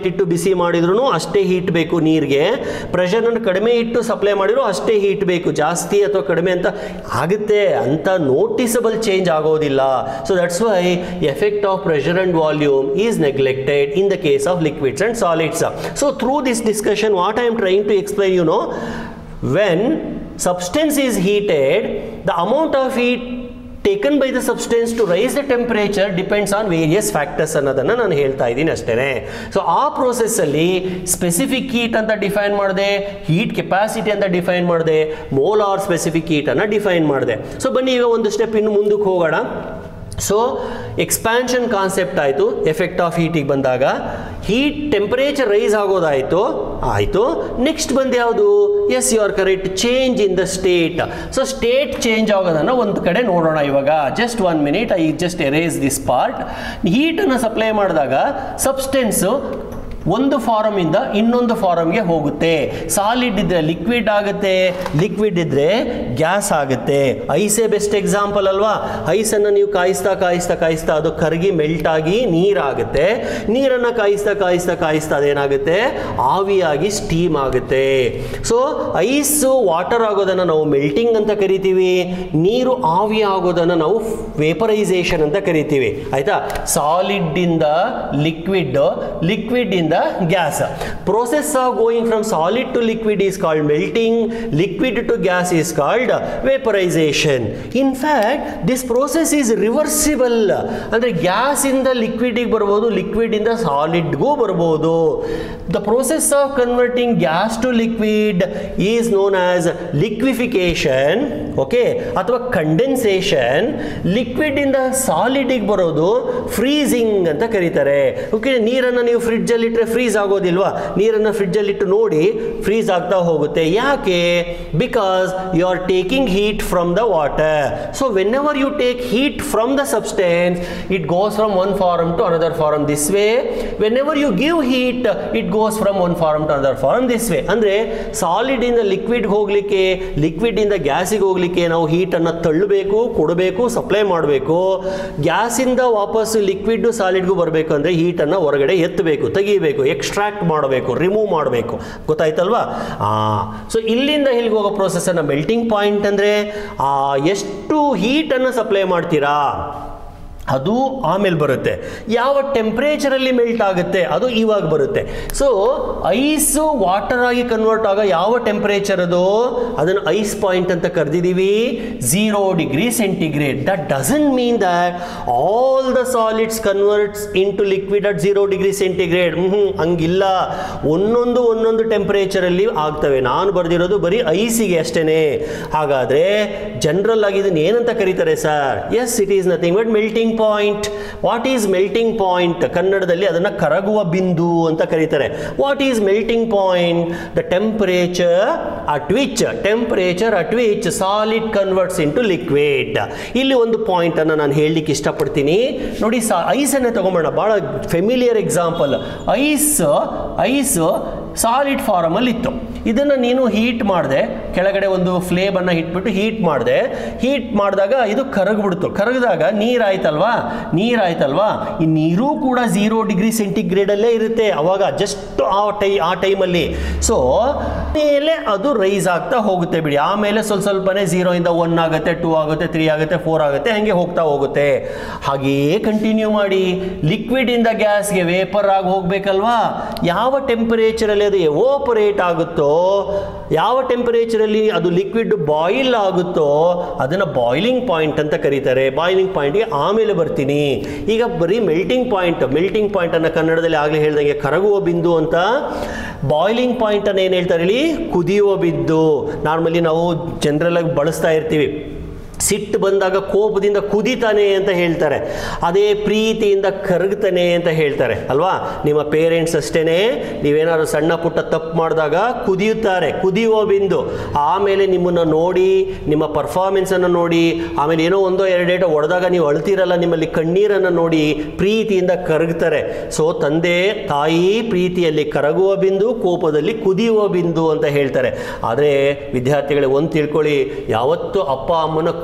ಇಟ್ಟು ಬಿಸಿ ಮಾಡಿದ್ರು ಅಷ್ಟೇ ಹೀಟ್ ಬೇಕು ನೀರಿಗೆ ಪ್ರೆಷರನ್ನು ಕಡಿಮೆ ಇಟ್ಟು ಸಪ್ಲೈ ಮಾಡಿದ್ರು ಅಷ್ಟೇ ಹೀಟ್ ಬೇಕು ಜಾಸ್ತಿ ಅಥವಾ ಕಡಿಮೆ ಅಂತ ಆಗುತ್ತೆ ಅಂತ ನೋಟಿಸಬಲ್ ಚೇಂಜ್ ಆಗೋದಿಲ್ಲ so that's why effect of pressure and volume is neglected in the case of liquids and solids so through this discussion what I am trying to explain you know when substance is heated the amount of heat taken by the substance to raise the temperature depends on various factors ಅನ್ನೋದನ್ನು ನಾನು ಹೇಳ್ತಾ ಇದ್ದೀನಿ ಅಷ್ಟೇ ಸೊ ಆ ಪ್ರೋಸೆಸ್ಸಲ್ಲಿ ಸ್ಪೆಸಿಫಿಕ್ ಹೀಟ್ ಅಂತ ಡಿಫೈನ್ ಮಾಡಿದೆ ಹೀಟ್ ಕೆಪಾಸಿಟಿ ಅಂತ ಡಿಫೈನ್ ಮಾಡಿದೆ ಮೋಲ್ ಆರ್ ಸ್ಪೆಸಿಫಿಕ್ ಹೀಟನ್ನು ಡಿಫೈನ್ ಮಾಡಿದೆ ಸೊ ಬನ್ನಿ ಈಗ ಒಂದು ಸ್ಟೆಪ್ ಇನ್ನು ಮುಂದಕ್ಕೆ ಹೋಗೋಣ ಸೊ ಎಕ್ಸ್ಪ್ಯಾನ್ಷನ್ ಕಾನ್ಸೆಪ್ಟ್ ಆಯಿತು ಎಫೆಕ್ಟ್ ಆಫ್ ಹೀಟಿಗೆ ಬಂದಾಗ ಹೀಟ್ ಟೆಂಪರೇಚರ್ ರೈಸ್ ಆಗೋದಾಯಿತು ಆಯಿತು ನೆಕ್ಸ್ಟ್ ಬಂದು ಯಾವುದು S you are correct change in the state so state change ಆಗೋದನ್ನು ಒಂದು ಕಡೆ ನೋಡೋಣ ಇವಾಗ just one minute I just erase this part ಹೀಟನ್ನು supply ಮಾಡಿದಾಗ ಸಬ್ಸ್ಟೆನ್ಸು ಒಂದು ಫಾರಮ್ ಇಂದ ಇನ್ನೊಂದು ಫಾರಮ್ಗೆ ಹೋಗುತ್ತೆ ಸಾಲಿಡ್ ಇದ್ರೆ ಲಿಕ್ವಿಡ್ ಆಗುತ್ತೆ ಲಿಕ್ವಿಡ್ ಇದ್ರೆ ಗ್ಯಾಸ್ ಆಗುತ್ತೆ ಐಸೇ ಬೆಸ್ಟ್ ಎಕ್ಸಾಂಪಲ್ ಅಲ್ವಾ ಐಸನ್ನು ನೀವು ಕಾಯಿಸ್ತಾ ಕಾಯಿಸ್ತಾ ಕಾಯಿಸ್ತಾ ಅದು ಕರಗಿ ಮೆಲ್ಟ್ ಆಗಿ ನೀರಾಗುತ್ತೆ ನೀರನ್ನು ಕಾಯಿಸ್ತಾ ಕಾಯಿಸ್ತಾ ಕಾಯಿಸ್ತಾ ಅದೇನಾಗುತ್ತೆ ಆವಿಯಾಗಿ ಸ್ಟೀಮ್ ಆಗುತ್ತೆ ಸೊ ಐಸ್ ವಾಟರ್ ಆಗೋದನ್ನು ನಾವು ಮೆಲ್ಟಿಂಗ್ ಅಂತ ಕರಿತೀವಿ ನೀರು ಆವಿ ಆಗೋದನ್ನು ನಾವು ವೇಪರೈಸೇಷನ್ ಅಂತ ಕರಿತೀವಿ ಆಯ್ತಾ ಸಾಲಿಡ್ ಇಂದ ಲಿಕ್ವಿಡ್ ಲಿಕ್ವಿಡ್ ಇಂದ gas process of going from solid to liquid is called melting liquid to gas is called vaporization in fact this process is reversible ಅಂದ್ರೆ ಗ್ಯಾಸ್ ಇಂದ ಲಿಕ್ವಿಡಿಗೆ ಬರ್ಬೋದು ಲಿಕ್ವಿಡ್ ಇಂದ ಸಾಲಿಡ್ಗೂ ಬರ್ಬೋದು the process of converting gas to liquid is known as liquefaction okay ಅಥವಾ ಕಂಡೆನ್ಸೇಷನ್ ಲಿಕ್ವಿಡ್ ಇಂದ ಸಾಲಿಡಿಗೆ ಬರೋದು ಫ್ರೀಸಿಂಗ್ ಅಂತ ಕರೀತಾರೆ ಓಕೆ ನೀರನ್ನು ನೀವು ಫ್ರಿಡ್ಜಲ್ಲಿ ಇಟ್ಟರೆ ಫ್ರೀಸ್ ಆಗೋದಿಲ್ವಾ ನೀರನ್ನು ಫ್ರಿಡ್ಜಲ್ಲಿ ಇಟ್ಟು ನೋಡಿ ಫ್ರೀಸ್ ಆಗ್ತಾ ಹೋಗುತ್ತೆ ಯಾಕೆ because you are taking heat from the water so whenever you take heat from the substance it goes from one form to another form this way whenever you give heat it goes from one form to another form this way ಅಂದರೆ ಸಾಲಿಡ್ ಇಂದ ಲಿಕ್ವಿಡ್ ಹೋಗ್ಲಿಕ್ಕೆ ಲಿಕ್ವಿಡ್ ಇಂದ ಗ್ಯಾಸಿಗೆ ಹೋಗ್ಲಿಕ್ಕೆ ನಾವು ಹೀಟನ್ನು ತಳ್ಳಬೇಕು ಕೊಡಬೇಕು ಸಪ್ಲೈ ಮಾಡಬೇಕು ಗ್ಯಾಸಿಂದ ವಾಪಸ್ ಲಿಕ್ವಿಡ್ ಸಾಲಿಡ್ಗೂ ಬರಬೇಕು ಅಂದರೆ ಹೀಟನ್ನು ಹೊರಗಡೆ ಎತ್ತಬೇಕು ತೆಗಿಬೇಕು ಎಕ್ಸ್ಟ್ರಾಕ್ಟ್ ಮಾಡಬೇಕು ರಿಮೂವ್ ಮಾಡಬೇಕು ಗೊತ್ತಾಯ್ತಲ್ವಾ ಸೊ ಇಲ್ಲಿಂದ ಇಲ್ಲಿಗೆ ಹೋಗೋ ಪ್ರೋಸೆಸ್ಸನ್ನು ಮೆಲ್ಟಿಂಗ್ ಪಾಯಿಂಟ್ ಅಂದರೆ ಎಷ್ಟು ಹೀಟನ್ನು ಸಪ್ಲೈ ಮಾಡ್ತೀರಾ ಅದು ಆಮೇಲೆ ಬರುತ್ತೆ ಯಾವ ಟೆಂಪ್ರೇಚರಲ್ಲಿ ಮೆಲ್ಟ್ ಆಗುತ್ತೆ ಅದು ಇವಾಗ ಬರುತ್ತೆ ಸೊ ಐಸು ವಾಟರ್ ಆಗಿ ಕನ್ವರ್ಟ್ ಆಗೋ ಯಾವ ಟೆಂಪ್ರೇಚರ್ ಅದು ಅದನ್ನು ಐಸ್ ಪಾಯಿಂಟ್ ಅಂತ ಕರೆದಿದ್ದೀವಿ zero degree centigrade that doesn't mean that all the solids converts into liquid at zero degree centigrade ಹ್ಞೂ ಹಂಗಿಲ್ಲ ಒಂದೊಂದು ಒಂದೊಂದು ಟೆಂಪ್ರೇಚರಲ್ಲಿ ಆಗ್ತವೆ ನಾನು ಬರೆದಿರೋದು ಬರೀ ಐಸಿಗೆ ಅಷ್ಟೇ ಹಾಗಾದರೆ ಜನರಲ್ ಆಗಿ ಇದನ್ನು ಏನಂತ ಕರೀತಾರೆ sir S it is nothing but melting point what is melting point ಕನ್ನಡದಲ್ಲಿ ಅದನ್ನು ಕರಗುವ ಬಿಂದು ಅಂತ ಕರೀತಾರೆ what is melting point the temperature at which temperature at which solid converts into liquid ಇಲ್ಲಿ ಒಂದು ಪಾಯಿಂಟ್ ಅನ್ನು ನಾನು ಹೇಳಲಿಕ್ಕೆ ಇಷ್ಟಪಡ್ತೀನಿ ನೋಡಿ ಸಾ ಐಸನ್ನೇ ತಗೊಂಬೋಣ ಭಾಳ familiar example ice ice solid ಫಾರಮಲ್ಲಿ ಇತ್ತು ಇದನ್ನು ನೀನು ಹೀಟ್ ಮಾಡಿದೆ ಕೆಳಗಡೆ ಒಂದು ಫ್ಲೇಮನ್ನು ಇಟ್ಬಿಟ್ಟು ಹೀಟ್ ಮಾಡಿದೆ ಹೀಟ್ ಮಾಡಿದಾಗ ಇದು ಕರಗ್ಬಿಡ್ತು ಕರಗಿದಾಗ ನೀರಾಯ್ತಲ್ವಾ ನೀರಾಯ್ತಲ್ವಾ ಈ ನೀರು ಕೂಡ ಝೀರೋ ಡಿಗ್ರಿ ಸೆಂಟಿಗ್ರೇಡಲ್ಲೇ ಇರುತ್ತೆ ಅವಾಗ ಜಸ್ಟ್ ಆ ಟೈ ಆ ಟೈಮಲ್ಲಿ ಸೊ ಮೇಲೆ ಅದು ರೈಸ್ ಆಗ್ತಾ ಹೋಗುತ್ತೆ ಬಿಡಿ ಆಮೇಲೆ ಸ್ವಲ್ಪ ಸ್ವಲ್ಪನೇ ಝೀರೋ ಇಂದ ಒನ್ ಆಗುತ್ತೆ ಟೂ ಆಗುತ್ತೆ ತ್ರೀ ಆಗುತ್ತೆ ಫೋರ್ ಆಗುತ್ತೆ ಹಾಗೆ ಹೋಗ್ತಾ ಹೋಗುತ್ತೆ ಹಾಗೆಯೇ ಕಂಟಿನ್ಯೂ ಮಾಡಿ ಲಿಕ್ವಿಡ್ ಇಂದ ಗ್ಯಾಸ್ಗೆ ವೇಪರ್ ಆಗಿ ಹೋಗ್ಬೇಕಲ್ವಾ ಯಾವ ಟೆಂಪರೇಚರಲ್ಲಿ ಅದು ಎವೋಪರೇಟ್ ಆಗುತ್ತೋ ಯಾವ ಟೆಂಪರೇಚರಲ್ಲಿ ಅದು ಲಿಕ್ವಿಡ್ ಬಾಯಿಲ್ ಆಗುತ್ತೋ ಅದನ್ನು ಬಾಯ್ಲಿಂಗ್ ಪಾಯಿಂಟ್ ಅಂತ ಕರೀತಾರೆ ಬಾಯ್ಲಿಂಗ್ ಪಾಯಿಂಟ್ಗೆ ಆಮೇಲೆ ಬರ್ತೀನಿ ಈಗ ಬರೀ ಮೆಲ್ಟಿಂಗ್ ಪಾಯಿಂಟ್ ಮೆಲ್ಟಿಂಗ್ ಪಾಯಿಂಟ್ ಅನ್ನು ಕನ್ನಡದಲ್ಲಿ ಆಗಲೇ ಹೇಳ್ದಂಗೆ ಕರಗುವ ಬಿಂದು ಅಂತ ಬಾಯ್ಲಿಂಗ್ ಪಾಯಿಂಟ್ ಅನ್ನು ಏನು ಹೇಳ್ತಾರೆ ಹೇಳಿ ಕುದಿಯುವ ಬಿಂದು ನಾರ್ಮಲಿ ನಾವು ಜನರಲ್ ಆಗಿ ಬಳಸ್ತಾ ಇರ್ತೀವಿ ಸಿಟ್ಟು ಬಂದಾಗ ಕೋಪದಿಂದ ಕುದಿತಾನೆ ಅಂತ ಹೇಳ್ತಾರೆ ಅದೇ ಪ್ರೀತಿಯಿಂದ ಕರಗ್ತಾನೆ ಅಂತ ಹೇಳ್ತಾರೆ ಅಲ್ವಾ ನಿಮ್ಮ ಪೇರೆಂಟ್ಸ್ ಅಷ್ಟೇನೆ ನೀವೇನಾದ್ರು ಸಣ್ಣ ಪುಟ್ಟ ತಪ್ಪು ಮಾಡಿದಾಗ ಕುದಿಯುತ್ತಾರೆ ಕುದಿಯುವ ಬಿಂದು ಆಮೇಲೆ ನಿಮ್ಮನ್ನು ನೋಡಿ ನಿಮ್ಮ ಪರ್ಫಾರ್ಮೆನ್ಸನ್ನು ನೋಡಿ ಆಮೇಲೆ ಏನೋ ಒಂದೋ ಎರಡೇಟೋ ಹೊಡೆದಾಗ ನೀವು ಅಳ್ತೀರಲ್ಲ ನಿಮ್ಮಲ್ಲಿ ಕಣ್ಣೀರನ್ನು ನೋಡಿ ಪ್ರೀತಿಯಿಂದ ಕರಗ್ತಾರೆ ಸೊ ತಂದೆ ತಾಯಿ ಪ್ರೀತಿಯಲ್ಲಿ ಕರಗುವ ಬಿಂದು ಕೋಪದಲ್ಲಿ ಕುದಿಯುವ ಬಿಂದು ಅಂತ ಹೇಳ್ತಾರೆ ಆದರೆ ವಿದ್ಯಾರ್ಥಿಗಳೇ ಒಂದು ತಿಳ್ಕೊಳ್ಳಿ ಯಾವತ್ತು ಅಪ್ಪ ಅಮ್ಮನ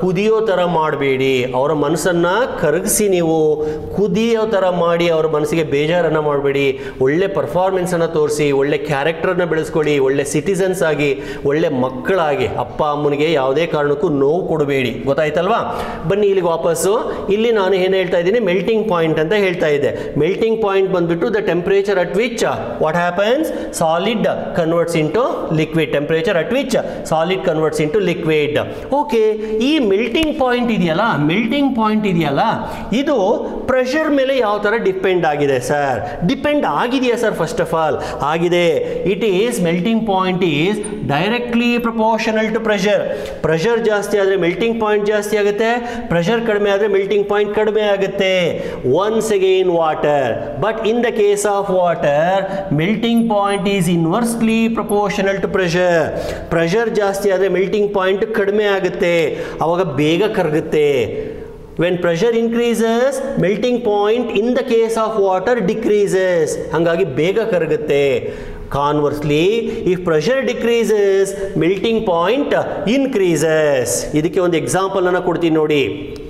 ಕುದಿಯೋ ಥರ ಮಾಡಬೇಡಿ ಅವರ ಮನಸ್ಸನ್ನು ಕರಗಿಸಿ ನೀವು ಕುದಿಯೋ ಥರ ಮಾಡಿ ಅವ್ರ ಮನಸ್ಸಿಗೆ ಬೇಜಾರನ್ನು ಮಾಡಬೇಡಿ ಒಳ್ಳೆ ಪರ್ಫಾರ್ಮೆನ್ಸನ್ನು ತೋರಿಸಿ ಒಳ್ಳೆ ಕ್ಯಾರೆಕ್ಟರ್ನ ಬೆಳೆಸ್ಕೊಳ್ಳಿ ಒಳ್ಳೆ ಸಿಟಿಸನ್ಸ್ ಆಗಿ ಒಳ್ಳೆ ಮಕ್ಕಳಾಗಿ ಅಪ್ಪ ಅಮ್ಮನಿಗೆ ಯಾವುದೇ ಕಾರಣಕ್ಕೂ ನೋವು ಕೊಡಬೇಡಿ ಗೊತ್ತಾಯ್ತಲ್ವಾ ಬನ್ನಿ ಇಲ್ಲಿಗೆ ವಾಪಸ್ಸು ಇಲ್ಲಿ ನಾನು ಏನು ಹೇಳ್ತಾ ಇದ್ದೀನಿ ಮೆಲ್ಟಿಂಗ್ ಪಾಯಿಂಟ್ ಅಂತ ಹೇಳ್ತಾ ಇದ್ದೆ ಮೆಲ್ಟಿಂಗ್ ಪಾಯಿಂಟ್ ಬಂದ್ಬಿಟ್ಟು the temperature at which what happens solid converts into liquid temperature at which solid converts into liquid okay ಈ ಮೆಲ್ಟಿಂಗ್ ಪಾಯಿಂಟ್ ಇದೆಯಲ್ಲ ಮೆಲ್ಟಿಂಗ್ ಪಾಯಿಂಟ್ ಇದೆಯಲ್ಲ ಇದು ಪ್ರೆಷರ್ ಮೇಲೆ ಯಾವ ಥರ ಡಿಪೆಂಡ್ ಆಗಿದೆ ಸರ್ ಡಿಪೆಂಡ್ ಆಗಿದೆಯಾ ಸರ್ ಫಸ್ಟ್ ಆಫ್ ಆಲ್ ಆಗಿದೆ it is melting point is directly proportional to pressure pressure ಜಾಸ್ತಿ ಆದರೆ ಮೆಲ್ಟಿಂಗ್ ಪಾಯಿಂಟ್ ಜಾಸ್ತಿ ಆಗುತ್ತೆ ಪ್ರೆಷರ್ ಕಡಿಮೆ ಆದರೆ ಮೆಲ್ಟಿಂಗ್ ಪಾಯಿಂಟ್ ಕಡಿಮೆ ಆಗುತ್ತೆ once again water but in the case of water melting point is inversely proportional to pressure pressure ಜಾಸ್ತಿ ಆದರೆ ಮೆಲ್ಟಿಂಗ್ ಪಾಯಿಂಟ್ ಕಡಿಮೆ ಆಗುತ್ತೆ ಅವಾಗ ಬೇಗ ಕರಗುತ್ತೆ when pressure increases melting point in the case of water decreases ಹಾಗಾಗಿ ಬೇಗ ಕರಗುತ್ತೆ conversely if pressure decreases melting point increases ಇದಕ್ಕೆ ಒಂದು ಎಕ್ಸಾಂಪಲ್ ಅನ್ನು ಕೊಡ್ತೀನಿ ನೋಡಿ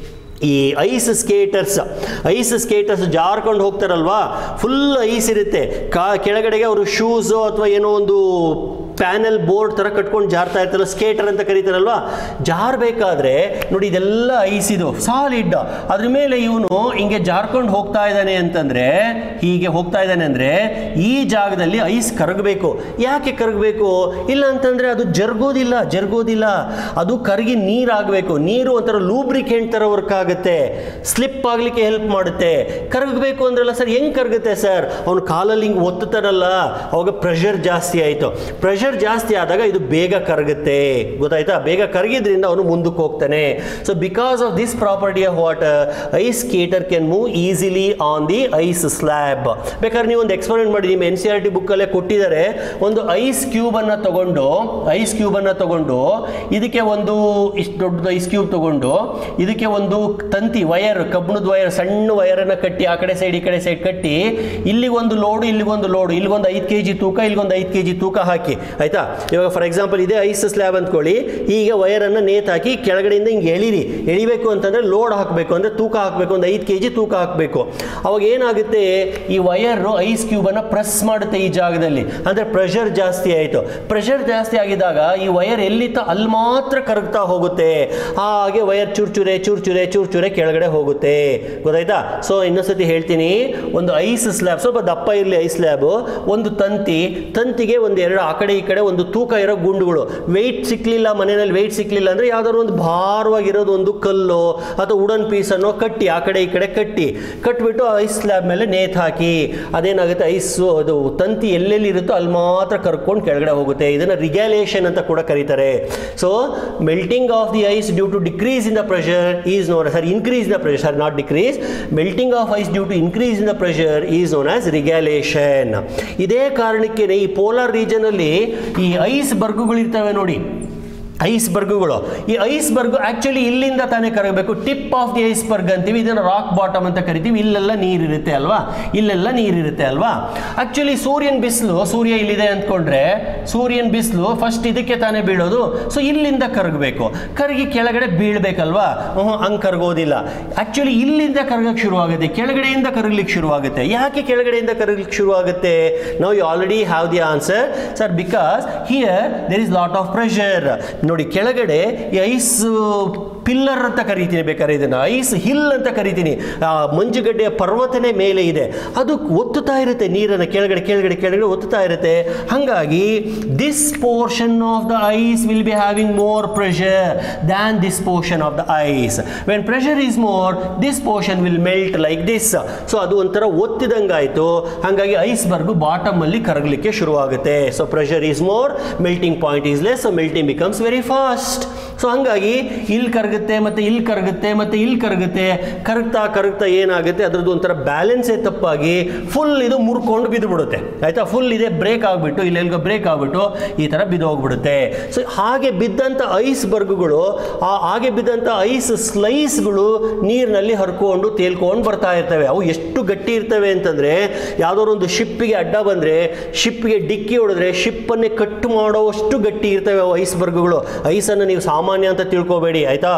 ಈ ಐಸ್ ಸ್ಕೇಟರ್ಸ್ ಐಸ್ ಸ್ಕೇಟರ್ಸ್ ಜಾರ್ಕೊಂಡು ಹೋಗ್ತಾರಲ್ವಾ ಫುಲ್ ಐಸ್ ಇರುತ್ತೆ ಕಾ ಕೆಳಗಡೆಗೆ ಅವರು ಶೂಸು ಅಥವಾ ಏನೋ ಒಂದು ಪ್ಯಾನಲ್ ಬೋರ್ಡ್ ಥರ ಕಟ್ಕೊಂಡು ಜಾರ್ತಾ ಇರ್ತಾರಲ್ಲ ಸ್ಕೇಟರ್ ಅಂತ ಕರೀತಾರಲ್ವಾ ಜಾರಬೇಕಾದ್ರೆ ನೋಡಿ ಇದೆಲ್ಲ ಐಸ್ ಇದು ಸಾಲಿಡ್ ಅದ್ರ ಮೇಲೆ ಇವನು ಹಿಂಗೆ ಜಾರ್ಕೊಂಡು ಹೋಗ್ತಾ ಇದ್ದಾನೆ ಅಂತಂದ್ರೆ ಹೀಗೆ ಹೋಗ್ತಾ ಇದ್ದಾನೆ ಅಂದ್ರೆ ಈ ಜಾಗದಲ್ಲಿ ಐಸ್ ಕರಗಬೇಕು ಯಾಕೆ ಕರಗಬೇಕು ಇಲ್ಲ ಅಂತಂದ್ರೆ ಅದು ಜರ್ಗೋದಿಲ್ಲ ಜರ್ಗೋದಿಲ್ಲ ಅದು ಕರಗಿ ನೀರಾಗಬೇಕು ನೀರು ಒಂಥರ ಲೂಬ್ರಿಕೆಂಟ್ ಥರ ವರ್ಕ್ ಆಗುತ್ತೆ ಸ್ಲಿಪ್ ಆಗ್ಲಿಕ್ಕೆ ಹೆಲ್ಪ್ ಮಾಡುತ್ತೆ ಕರಗಬೇಕು ಅಂದ್ರಲ್ಲ ಸರ್ ಹೆಂಗ್ ಕರಗುತ್ತೆ ಸರ್ ಅವನು ಕಾಲಲ್ಲಿ ಹಿಂಗೆ ಒತ್ತುತ್ತಾರಲ್ಲ ಅವಾಗ ಪ್ರೆಷರ್ ಜಾಸ್ತಿ ಆಯಿತು ಪ್ರೆಷರ್ ಜಾಸ್ತಿ ಆದಾಗ ಇದು ಬೇಗ ಕರಗುತ್ತೆ ಗೊತ್ತಾಯ್ತಾ ಬೇಗ ಕರಗಿದ್ರಿಂದ ಅವನು ಮುಂದಕ್ಕೆ ಹೋಗ್ತಾನೆ so because of this property of water ice skater can move easily on the ice slab ಬೇಕಾದ್ರೆ ನೀವು ಒಂದು ಎಕ್ಸ್ಪೆರಿಮೆಂಟ್ ಮಾಡಿ ನಿಮ್ಮ ಎನ್ ಸಿ ಆರ್ ಟಿ ಬುಕ್ಕಲ್ಲೇ ಕೊಟ್ಟಿದ್ದಾರೆ ಒಂದು ಐಸ್ ಕ್ಯೂಬನ್ನು ತಗೊಂಡು ಐಸ್ ಕ್ಯೂಬನ್ನು ತಗೊಂಡು ಇದಕ್ಕೆ ಒಂದು ಇಷ್ಟು ದೊಡ್ಡದು ಐಸ್ ಕ್ಯೂಬ್ ತಗೊಂಡು ಇದಕ್ಕೆ ಒಂದು ತಂತಿ ವಯರ್ ಕಬ್ಬಿಣದ ವಯರ್ ಸಣ್ಣ ವಯರನ್ನು ಕಟ್ಟಿ ಆ ಕಡೆ ಸೈಡ್ ಈ ಕಡೆ ಸೈಡ್ ಕಟ್ಟಿ ಇಲ್ಲಿಗೊಂದು ಲೋಡು ಇಲ್ಲಿಗೊಂದು ಲೋಡು ಇಲ್ಲಿಗೊಂದು ಐದು ಕೆ ಜಿ ತೂಕ ಇಲ್ಲಿಗೊಂದು ಐದು ಕೆ ಜಿ ತೂಕ ಹಾಕಿ ಆಯ್ತಾ ಇವಾಗ ಫಾರ್ ಎಕ್ಸಾಂಪಲ್ ಇದೇ ಐಸ್ ಸ್ಲ್ಯಾಬ್ ಅಂದ್ಕೊಳ್ಳಿ ಈಗ ವಯರನ್ನು ನೇತ್ ಹಾಕಿ ಕೆಳಗಡೆಯಿಂದ ಹಿಂಗೆ ಎಳಿರಿ ಎಳಿಬೇಕು ಅಂತಂದ್ರೆ ಲೋಡ್ ಹಾಕಬೇಕು ಅಂದ್ರೆ ತೂಕ ಹಾಕಬೇಕು ಒಂದು ಐದು ಕೆ ಜಿ ತೂಕ ಹಾಕಬೇಕು ಅವಾಗ ಏನಾಗುತ್ತೆ ಈ ವಯರ್ ಐಸ್ ಕ್ಯೂಬನ್ನು ಪ್ರೆಸ್ ಮಾಡುತ್ತೆ ಈ ಜಾಗದಲ್ಲಿ ಅಂದ್ರೆ ಪ್ರೆಷರ್ ಜಾಸ್ತಿ ಆಯಿತು ಪ್ರೆಷರ್ ಜಾಸ್ತಿ ಆಗಿದಾಗ ಈ ವಯರ್ ಎಲ್ಲಿತ್ತ ಅಲ್ಲಿ ಮಾತ್ರ ಕರಗ್ತಾ ಹೋಗುತ್ತೆ ಹಾಗೆ ವಯರ್ ಚೂರ್ಚೂರೆ ಚೂರ್ಚೂರೆ ಚೂರ್ಚೂರೆ ಕೆಳಗಡೆ ಹೋಗುತ್ತೆ ಗೊತ್ತಾಯ್ತಾ ಸೊ ಇನ್ನೊಂದ್ಸತಿ ಹೇಳ್ತೀನಿ ಒಂದು ಐಸ್ ಸ್ಲ್ಯಾಬ್ ಸ್ವಲ್ಪ ದಪ್ಪ ಇರಲಿ ಐಸ್ ಸ್ಲ್ಯಾಬ್ ಒಂದು ತಂತಿ ತಂತಿಗೆ ಒಂದು ಎರಡು ಆ ಕಡೆ ಈ ಕಡೆ ಒಂದು ತೂಕ ಇರೋ ಗುಂಡುಗಳು ವೆಯ್ಟ್ ಸಿಕ್ಲಿಲ್ಲ ಮನೆಯಲ್ಲಿ ವೆಯ್ಟ್ ಸಿಕ್ಲಿಲ್ಲ ಅಂದ್ರೆ ಯಾವ್ದಾದ್ರು ಒಂದು ಭಾರವಾಗಿರೋದು ಒಂದು ಕಲ್ಲು ಅಥವಾ ವುಡನ್ ಪೀಸನ್ನು ಕಟ್ಟಿ ಆ ಕಡೆ ಈ ಕಡೆ ಕಟ್ಟಿ ಕಟ್ಬಿಟ್ಟು ಐಸ್ ಸ್ಲ್ಯಾಬ್ ಮೇಲೆ ನೇತ್ ಹಾಕಿ ಅದೇನಾಗುತ್ತೆ ಐಸ್ ಅದು ತಂತಿ ಎಲ್ಲೆಲ್ಲಿ ಇರುತ್ತೋ ಅಲ್ಲಿ ಮಾತ್ರ ಕರ್ಕೊಂಡು ಕೆಳಗಡೆ ಹೋಗುತ್ತೆ ಇದನ್ನು ರಿಗ್ಯಾಲೇಷನ್ ಅಂತ ಕೂಡ ಕರೀತಾರೆ so melting of the ice due to decrease in the pressure is known sir increase the pressure sir not decrease melting of ice due to increase in the pressure is known as regelation ಇದೇ ಕಾರಣಕ್ಕೆ ಈ ಪೋಲಾರ್ ರೀಜನಲ್ಲಿ ಈ ಐಸ್ ಬರ್ಗುಗಳಿರ್ತವೆ ನೋಡಿ ಐಸ್ ಬರ್ಗುಗಳು ಈ ಐಸ್ ಬರ್ಗು ಆಕ್ಚುಲಿ ಇಲ್ಲಿಂದ ತಾನೇ ಕರಗಬೇಕು tip of the iceberg ಅಂತೀವಿ ಇದನ್ನು ರಾಕ್ ಬಾಟಮ್ ಅಂತ ಕರಿತೀವಿ ಇಲ್ಲೆಲ್ಲ ನೀರಿರುತ್ತೆ ಅಲ್ವಾ ಇಲ್ಲೆಲ್ಲ ನೀರಿರುತ್ತೆ ಅಲ್ವಾ ಆಕ್ಚುಲಿ ಸೂರ್ಯನ ಬಿಸಿಲು ಸೂರ್ಯ ಇಲ್ಲಿದೆ ಅಂದ್ಕೊಂಡ್ರೆ ಸೂರ್ಯನ ಬಿಸಿಲು ಫಸ್ಟ್ ಇದಕ್ಕೆ ತಾನೇ ಬೀಳೋದು ಸೊ ಇಲ್ಲಿಂದ ಕರಗಬೇಕು ಕರಗಿ ಕೆಳಗಡೆ ಬೀಳ್ಬೇಕಲ್ವಾ ಹ್ಞೂ ಹಂಗೆ ಕರಗೋದಿಲ್ಲ ಆಕ್ಚುಲಿ ಇಲ್ಲಿಂದ ಕರಗಕ್ಕೆ ಶುರುವಾಗುತ್ತೆ ಕೆಳಗಡೆಯಿಂದ ಕರಗ್ಲಿಕ್ಕೆ ಶುರುವಾಗುತ್ತೆ ಯಾಕೆ ಕೆಳಗಡೆಯಿಂದ ಕರಗ್ಲಿಕ್ಕೆ ಶುರುವಾಗುತ್ತೆ ನಾವು you already have the answer sir because here there is lot of pressure ನೋಡಿ ಕೆಳಗಡೆ ಈ ಐಸ್ ಪಿಲ್ಲರ್ ಅಂತ ಕರಿತೀನಿ ಬೇಕಾದ್ರೆ ಇದನ್ನು ಐಸ್ ಹಿಲ್ ಅಂತ ಕರಿತೀನಿ ಆ ಮಂಜುಗಡ್ಡೆಯ ಪರ್ವತನೇ ಮೇಲೆ ಇದೆ ಅದು ಒತ್ತುತ್ತಾ ಇರುತ್ತೆ ನೀರನ್ನು ಕೆಳಗಡೆ ಕೆಳಗಡೆ ಕೆಳಗಡೆ ಒತ್ತುತ್ತಾ ಇರುತ್ತೆ ಹಾಗಾಗಿ this portion of the ice will be having more pressure than this portion of the ice when pressure is more this portion will melt like this so ಅದು ಒಂಥರ ಒತ್ತಿದಂಗಾಯಿತು ಹಾಗಾಗಿ ಐಸ್ ಬರ್ಗು ಬಾಟಮ್ ಅಲ್ಲಿ ಕರಗಲಿಕ್ಕೆ ಶುರುವಾಗುತ್ತೆ so pressure is more melting point is less so melting becomes very fast so ಹಾಗಾಗಿ ಇಲ್ಲಿ ಕರಗುತ್ತೆ ಮತ್ತೆ ಇಲ್ಲಿ ಕರಗುತ್ತೆ ಮತ್ತೆ ಇಲ್ಲಿ ಕರಗುತ್ತೆ ಕರಗ್ತಾ ಕರಗ್ತಾ ಏನಾಗುತ್ತೆ ಅದ್ರದ್ದು ಒಂಥರ ಬ್ಯಾಲೆನ್ಸೇ ತಪ್ಪಾಗಿ ಫುಲ್ ಇದು ಮುರ್ಕೊಂಡು ಬಿದ್ದು ಬಿಡುತ್ತೆ ಆಯ್ತಾ ಫುಲ್ ಇದೆ ಬ್ರೇಕ್ ಆಗಿಬಿಟ್ಟು ಇಲ್ಲೆಲ್ಗೋ ಬ್ರೇಕ್ ಆಗಿಬಿಟ್ಟು ಈ ಥರ ಬಿದ್ದು ಹೋಗ್ಬಿಡುತ್ತೆ ಸೊ ಹಾಗೆ ಬಿದ್ದಂಥ ಐಸ್ ಬರ್ಗುಗಳು ಆ ಹಾಗೆ ಬಿದ್ದಂಥ ಐಸ್ ಸ್ಲೈಸ್ಗಳು ನೀರಿನಲ್ಲಿ ಹರ್ಕೊಂಡು ತೇಲ್ಕೊಂಡು ಬರ್ತಾ ಇರ್ತವೆ ಅವು ಎಷ್ಟು ಗಟ್ಟಿ ಇರ್ತವೆ ಅಂತಂದರೆ ಯಾವುದಾದ್ರು ಒಂದು ಶಿಪ್ಪಿಗೆ ಅಡ್ಡ ಬಂದರೆ ಶಿಪ್ಗೆ ಡಿಕ್ಕಿ ಹೊಡೆದ್ರೆ ಶಿಪ್ಪನ್ನೇ ಕಟ್ ಮಾಡೋವಷ್ಟು ಗಟ್ಟಿ ಇರ್ತವೆ ಅವು ಐಸ್ ಬರ್ಗುಗಳು ಐಸನ್ನು ನೀವು ಸಾಮಾನ್ಯ ಅಂತ ತಿಳ್ಕೊಬೇಡಿ ಆಯ್ತಾ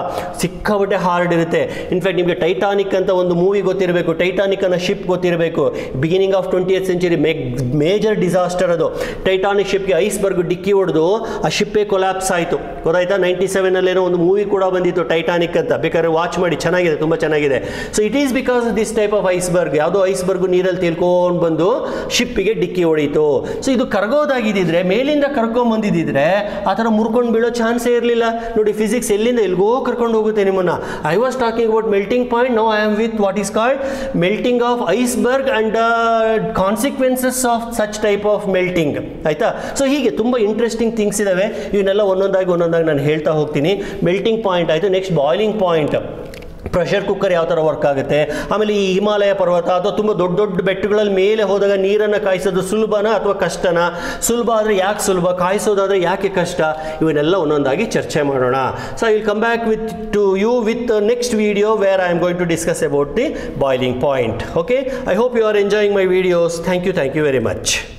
ಸಿಕ್ಕಾಪಟ್ಟೆ ಹಾರ್ಡ್ ಇರುತ್ತೆ ಇನ್ಫ್ಯಾಕ್ಟ್ ನಿಮಗೆ ಟೈಟಾನಿಕ್ ಅಂತ ಒಂದು ಮೂವಿ ಗೊತ್ತಿರಬೇಕು ಟೈಟಾನಿಕ್ ಅನ್ನೋ ಶಿಪ್ ಗೊತ್ತಿರಬೇಕು beginning of twenty century major disaster ಅದು ಟೈಟಾನಿಕ್ ಶಿಪ್ಗೆ ಐಸ್ಬರ್ಗ್ ಡಿಕ್ಕಿ ಹೊಡೆದು ಆ ಶಿಪ್ಪೇ ಕೊಲ್ಯಾಪ್ಸ್ ಆಯಿತು ಗೊತ್ತಾಯ್ತಾ ನೈಂಟಿ ಸೆವೆನಲ್ಲೇನೋ ಒಂದು ಮೂವಿ ಕೂಡ ಬಂದಿತ್ತು ಟೈಟಾನಿಕ್ ಅಂತ ಬೇಕಾದ್ರೆ ವಾಚ್ ಮಾಡಿ ಚೆನ್ನಾಗಿದೆ ತುಂಬ ಚೆನ್ನಾಗಿದೆ so it is because this type of iceberg ಯಾವುದೋ ಐಸ್ಬರ್ಗ್ ನೀರಲ್ಲಿ ತೇಲ್ಕೊಂಡು ಬಂದು ಶಿಪ್ಪಿಗೆ ಡಿಕ್ಕಿ ಹೊಡೀತು ಸೊ ಇದು ಕರಗೋದಾಗಿದ್ದಿದ್ರೆ ಮೇಲಿಂದ ಕರ್ಕೊಂಡ್ ಬಂದಿದ್ದಿದ್ರೆ ಆ ಥರ ಮುರ್ಕೊಂಡು ಬೀಳೋ ಚಾನ್ಸೇ ಇರಲಿಲ್ಲ ನೋಡಿ ಫಿಸಿಕ್ಸ್ ಎಲ್ಲಿಂದ ಎಲ್ಗೋ ಕರ್ಕೊಂಡು ಹೋಗುತ್ತೆ ನಿಮ್ಮನ್ನ I was talking about melting point no I am with what is called melting of iceberg and consequences of such type of melting ಆಯ್ತಾ ಸೊ ಹೀಗೆ ತುಂಬ ಇಂಟ್ರೆಸ್ಟಿಂಗ್ ಥಿಂಗ್ಸ್ ಇದಾವೆ ಇವನ್ನೆಲ್ಲ ಒಂದೊಂದಾಗಿ ಒಂದೊಂದಾಗಿ ನಾನು ಹೇಳ್ತಾ ಹೋಗ್ತೀನಿ ಮೆಲ್ಟಿಂಗ್ ಪಾಯಿಂಟ್ ಆಯಿತು next boiling point pressure cooker ಯಾವ ಥರ ವರ್ಕ್ ಆಗುತ್ತೆ ಆಮೇಲೆ ಈ ಹಿಮಾಲಯ ಪರ್ವತ ಅಥವಾ ತುಂಬ ದೊಡ್ಡ ದೊಡ್ಡ ಬೆಟ್ಟಗಳಲ್ಲಿ ಮೇಲೆ ಹೋದಾಗ ನೀರನ್ನು ಕಾಯಿಸೋದು ಸುಲಭನಾ ಅಥವಾ ಕಷ್ಟನಾ ಸುಲಭ ಆದರೆ ಯಾಕೆ ಸುಲಭ ಕಾಯಿಸೋದಾದರೆ ಯಾಕೆ ಕಷ್ಟ ಇವನ್ನೆಲ್ಲ ಒಂದೊಂದಾಗಿ ಚರ್ಚೆ ಮಾಡೋಣ so I will come back with to you with next video where I am going to discuss about the boiling point okay I hope you are enjoying my videos thank you thank you very much